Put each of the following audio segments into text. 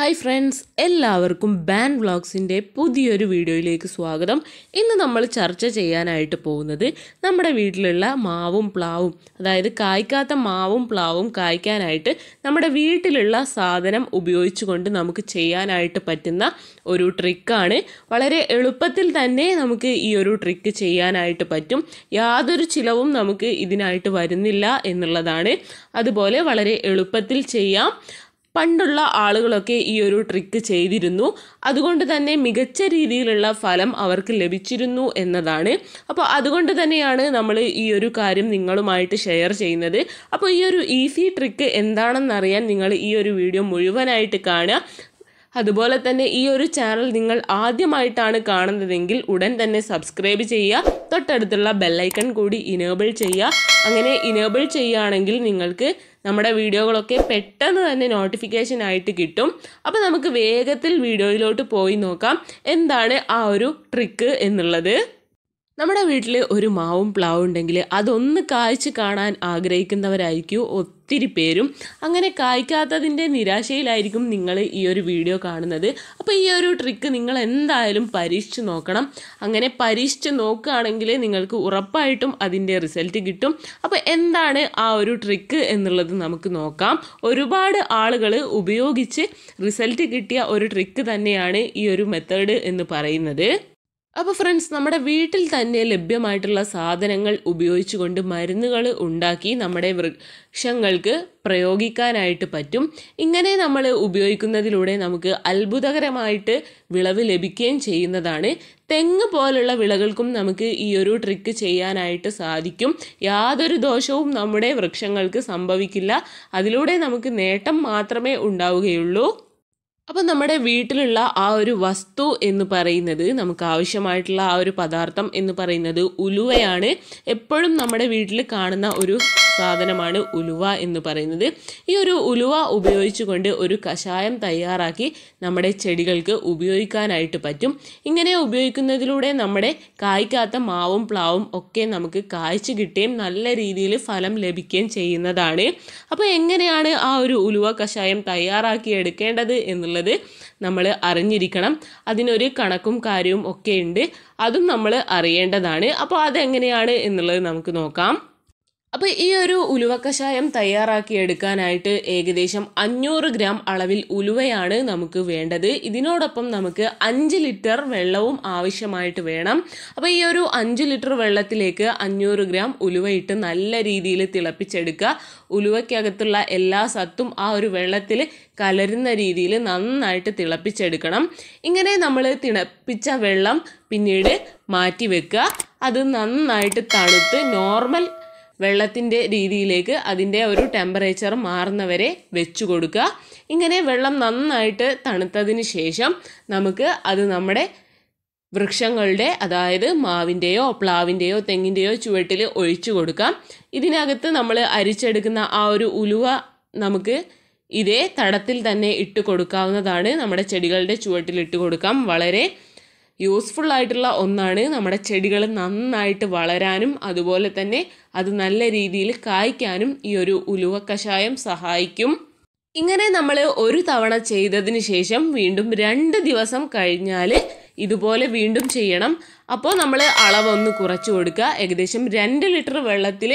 hi friends എല്ലാവർക്കും ബാൻ വ്ളോഗ്സിൻ്റെ പുതിയൊരു വീഡിയോയിലേക്ക് സ്വാഗതം ഇന്ന് നമ്മൾ ചർച്ച ചെയ്യാനായിട്ട് പോകുന്നത് നമ്മുടെ വീട്ടിലുള്ള മാവും പ്ലാവും അതായത് കായ്ക്കാത്ത മാവും പ്ലാവും കായ്ക്കാനായിട്ട് നമ്മുടെ വീട്ടിലുള്ള സാധനം ഉപയോഗിച്ചുകൊണ്ട് നമുക്ക് ചെയ്യാനായിട്ട് പറ്റുന്ന ഒരു ട്രിക്കാണ് വളരെ എളുപ്പത്തിൽ തന്നെ നമുക്ക് ഈ ഒരു ട്രിക്ക് ചെയ്യാനായിട്ട് പറ്റും യാതൊരു ചിലവും നമുക്ക് ഇതിനായിട്ട് വരുന്നില്ല എന്നുള്ളതാണ് അതുപോലെ വളരെ എളുപ്പത്തിൽ ചെയ്യാം പണ്ടുള്ള ആളുകളൊക്കെ ഈ ഒരു ട്രിക്ക് ചെയ്തിരുന്നു അതുകൊണ്ട് തന്നെ മികച്ച രീതിയിലുള്ള ഫലം അവർക്ക് ലഭിച്ചിരുന്നു എന്നതാണ് അപ്പോൾ അതുകൊണ്ട് തന്നെയാണ് നമ്മൾ ഈ ഒരു കാര്യം നിങ്ങളുമായിട്ട് ഷെയർ ചെയ്യുന്നത് അപ്പോൾ ഈ ഒരു ഈസി ട്രിക്ക് എന്താണെന്നറിയാൻ നിങ്ങൾ ഈ ഒരു വീഡിയോ മുഴുവനായിട്ട് കാണുക അതുപോലെ തന്നെ ഈ ഒരു ചാനൽ നിങ്ങൾ ആദ്യമായിട്ടാണ് കാണുന്നതെങ്കിൽ ഉടൻ തന്നെ സബ്സ്ക്രൈബ് ചെയ്യുക തൊട്ടടുത്തുള്ള ബെല്ലൈക്കൺ കൂടി ഇനേബിൾ ചെയ്യുക അങ്ങനെ ഇനേബിൾ ചെയ്യുകയാണെങ്കിൽ നിങ്ങൾക്ക് നമ്മുടെ വീഡിയോകളൊക്കെ പെട്ടെന്ന് തന്നെ നോട്ടിഫിക്കേഷൻ ആയിട്ട് കിട്ടും അപ്പോൾ നമുക്ക് വേഗത്തിൽ വീഡിയോയിലോട്ട് പോയി നോക്കാം എന്താണ് ആ ഒരു ട്രിക്ക് എന്നുള്ളത് നമ്മുടെ വീട്ടിൽ ഒരു മാവും പ്ലാവും ഉണ്ടെങ്കിൽ അതൊന്ന് കായ്ച്ച് കാണാൻ ആഗ്രഹിക്കുന്നവരായിരിക്കും ഒത്തിരി പേരും അങ്ങനെ കായ്ക്കാത്തതിൻ്റെ നിരാശയിലായിരിക്കും നിങ്ങൾ ഈ ഒരു വീഡിയോ കാണുന്നത് അപ്പോൾ ഈ ഒരു ട്രിക്ക് നിങ്ങൾ എന്തായാലും പരീക്ഷിച്ച് നോക്കണം അങ്ങനെ പരീക്ഷിച്ച് നോക്കുകയാണെങ്കിൽ നിങ്ങൾക്ക് ഉറപ്പായിട്ടും അതിൻ്റെ റിസൾട്ട് കിട്ടും അപ്പോൾ എന്താണ് ആ ഒരു ട്രിക്ക് എന്നുള്ളത് നമുക്ക് നോക്കാം ഒരുപാട് ആളുകൾ ഉപയോഗിച്ച് റിസൾട്ട് കിട്ടിയ ഒരു ട്രിക്ക് തന്നെയാണ് ഈ ഒരു മെത്തേഡ് എന്ന് പറയുന്നത് അപ്പോൾ ഫ്രണ്ട്സ് നമ്മുടെ വീട്ടിൽ തന്നെ ലഭ്യമായിട്ടുള്ള സാധനങ്ങൾ ഉപയോഗിച്ചുകൊണ്ട് മരുന്നുകൾ ഉണ്ടാക്കി നമ്മുടെ വൃക്ഷങ്ങൾക്ക് പ്രയോഗിക്കാനായിട്ട് പറ്റും ഇങ്ങനെ നമ്മൾ ഉപയോഗിക്കുന്നതിലൂടെ നമുക്ക് അത്ഭുതകരമായിട്ട് വിളവ് ലഭിക്കുകയും ചെയ്യുന്നതാണ് തെങ്ങ് പോലുള്ള വിളകൾക്കും നമുക്ക് ഈ ഒരു ട്രിക്ക് ചെയ്യാനായിട്ട് സാധിക്കും യാതൊരു ദോഷവും നമ്മുടെ വൃക്ഷങ്ങൾക്ക് സംഭവിക്കില്ല അതിലൂടെ നമുക്ക് നേട്ടം മാത്രമേ ഉണ്ടാവുകയുള്ളൂ അപ്പം നമ്മുടെ വീട്ടിലുള്ള ആ ഒരു വസ്തു എന്ന് പറയുന്നത് നമുക്ക് ആവശ്യമായിട്ടുള്ള ആ ഒരു പദാർത്ഥം എന്ന് പറയുന്നത് ഉലുവയാണ് എപ്പോഴും നമ്മുടെ വീട്ടിൽ കാണുന്ന ഒരു സാധനമാണ് ഉലുവ എന്ന് പറയുന്നത് ഈ ഒരു ഉലുവ ഉപയോഗിച്ചുകൊണ്ട് ഒരു കഷായം തയ്യാറാക്കി നമ്മുടെ ചെടികൾക്ക് ഉപയോഗിക്കാനായിട്ട് പറ്റും ഇങ്ങനെ ഉപയോഗിക്കുന്നതിലൂടെ നമ്മുടെ കായ്ക്കാത്ത മാവും പ്ലാവും ഒക്കെ നമുക്ക് കായ്ച്ചു കിട്ടുകയും നല്ല രീതിയിൽ ഫലം ലഭിക്കുകയും ചെയ്യുന്നതാണ് അപ്പോൾ എങ്ങനെയാണ് ആ ഒരു ഉലുവ കഷായം തയ്യാറാക്കി എടുക്കേണ്ടത് എന്നുള്ളത് നമ്മൾ അറിഞ്ഞിരിക്കണം അതിനൊരു കണക്കും കാര്യവും ഒക്കെ ഉണ്ട് അതും നമ്മൾ അറിയേണ്ടതാണ് അപ്പോൾ അതെങ്ങനെയാണ് എന്നുള്ളത് നമുക്ക് നോക്കാം അപ്പോൾ ഈ ഒരു ഉലുവക്കഷായം തയ്യാറാക്കി എടുക്കാനായിട്ട് ഏകദേശം അഞ്ഞൂറ് ഗ്രാം അളവിൽ ഉലുവയാണ് നമുക്ക് വേണ്ടത് ഇതിനോടൊപ്പം നമുക്ക് അഞ്ച് ലിറ്റർ വെള്ളവും ആവശ്യമായിട്ട് വേണം അപ്പോൾ ഈ ഒരു അഞ്ച് ലിറ്റർ വെള്ളത്തിലേക്ക് അഞ്ഞൂറ് ഗ്രാം ഉലുവയിട്ട് നല്ല രീതിയിൽ തിളപ്പിച്ചെടുക്കുക ഉലുവയ്ക്കകത്തുള്ള എല്ലാ സത്തും ആ ഒരു വെള്ളത്തിൽ കലരുന്ന രീതിയിൽ നന്നായിട്ട് തിളപ്പിച്ചെടുക്കണം ഇങ്ങനെ നമ്മൾ തിളപ്പിച്ച വെള്ളം പിന്നീട് മാറ്റി വെക്കുക അത് നന്നായിട്ട് തണുത്ത് നോർമൽ വെള്ളത്തിൻ്റെ രീതിയിലേക്ക് അതിൻ്റെ ഒരു ടെമ്പറേച്ചർ മാറുന്നവരെ വെച്ചു കൊടുക്കുക ഇങ്ങനെ വെള്ളം നന്നായിട്ട് തണുത്തതിന് ശേഷം നമുക്ക് അത് നമ്മുടെ വൃക്ഷങ്ങളുടെ അതായത് മാവിൻ്റെയോ പ്ലാവിൻ്റെയോ തെങ്ങിൻ്റെയോ ചുവട്ടിൽ ഒഴിച്ചു കൊടുക്കാം ഇതിനകത്ത് നമ്മൾ അരിച്ചെടുക്കുന്ന ആ ഒരു ഉലുവ നമുക്ക് ഇതേ തടത്തിൽ തന്നെ ഇട്ട് കൊടുക്കാവുന്നതാണ് നമ്മുടെ ചെടികളുടെ ചുവട്ടിൽ ഇട്ട് കൊടുക്കാം വളരെ യൂസ്ഫുൾ ആയിട്ടുള്ള ഒന്നാണ് നമ്മുടെ ചെടികൾ നന്നായിട്ട് വളരാനും അതുപോലെ തന്നെ അത് നല്ല രീതിയിൽ കായ്ക്കാനും ഈ ഒരു ഉലുവ കഷായം സഹായിക്കും ഇങ്ങനെ നമ്മൾ ഒരു തവണ ചെയ്തതിന് ശേഷം വീണ്ടും രണ്ട് ദിവസം കഴിഞ്ഞാൽ ഇതുപോലെ വീണ്ടും ചെയ്യണം അപ്പോൾ നമ്മൾ അളവൊന്ന് കുറച്ച് കൊടുക്കുക ഏകദേശം രണ്ട് ലിറ്റർ വെള്ളത്തിൽ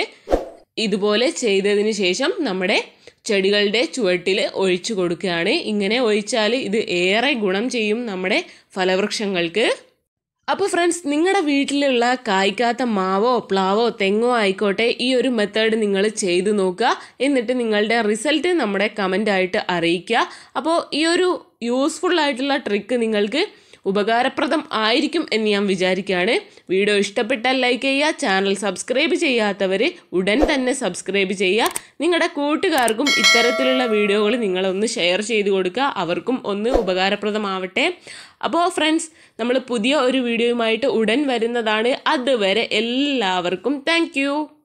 ഇതുപോലെ ചെയ്തതിന് ശേഷം നമ്മുടെ ചെടികളുടെ ചുവട്ടിൽ ഒഴിച്ചു കൊടുക്കുകയാണ് ഇങ്ങനെ ഒഴിച്ചാൽ ഇത് ഏറെ ഗുണം ചെയ്യും നമ്മുടെ ഫലവൃക്ഷങ്ങൾക്ക് അപ്പോൾ ഫ്രണ്ട്സ് നിങ്ങളുടെ വീട്ടിലുള്ള കായ്ക്കാത്ത മാവോ പ്ലാവോ തെങ്ങോ ആയിക്കോട്ടെ ഈ ഒരു മെത്തേഡ് നിങ്ങൾ ചെയ്തു നോക്കുക എന്നിട്ട് നിങ്ങളുടെ റിസൾട്ട് നമ്മുടെ കമൻ്റായിട്ട് അറിയിക്കുക അപ്പോൾ ഈ ഒരു യൂസ്ഫുൾ ആയിട്ടുള്ള ട്രിക്ക് നിങ്ങൾക്ക് ഉപകാരപ്രദം ആയിരിക്കും എന്ന് ഞാൻ വിചാരിക്കുകയാണ് വീഡിയോ ഇഷ്ടപ്പെട്ടാൽ ലൈക്ക് ചെയ്യുക ചാനൽ സബ്സ്ക്രൈബ് ചെയ്യാത്തവർ ഉടൻ തന്നെ സബ്സ്ക്രൈബ് ചെയ്യുക നിങ്ങളുടെ കൂട്ടുകാർക്കും ഇത്തരത്തിലുള്ള വീഡിയോകൾ നിങ്ങളൊന്ന് ഷെയർ ചെയ്ത് കൊടുക്കുക അവർക്കും ഒന്ന് ഉപകാരപ്രദമാവട്ടെ അപ്പോൾ ഫ്രണ്ട്സ് നമ്മൾ പുതിയ ഒരു വീഡിയോയുമായിട്ട് ഉടൻ വരുന്നതാണ് അതുവരെ എല്ലാവർക്കും താങ്ക്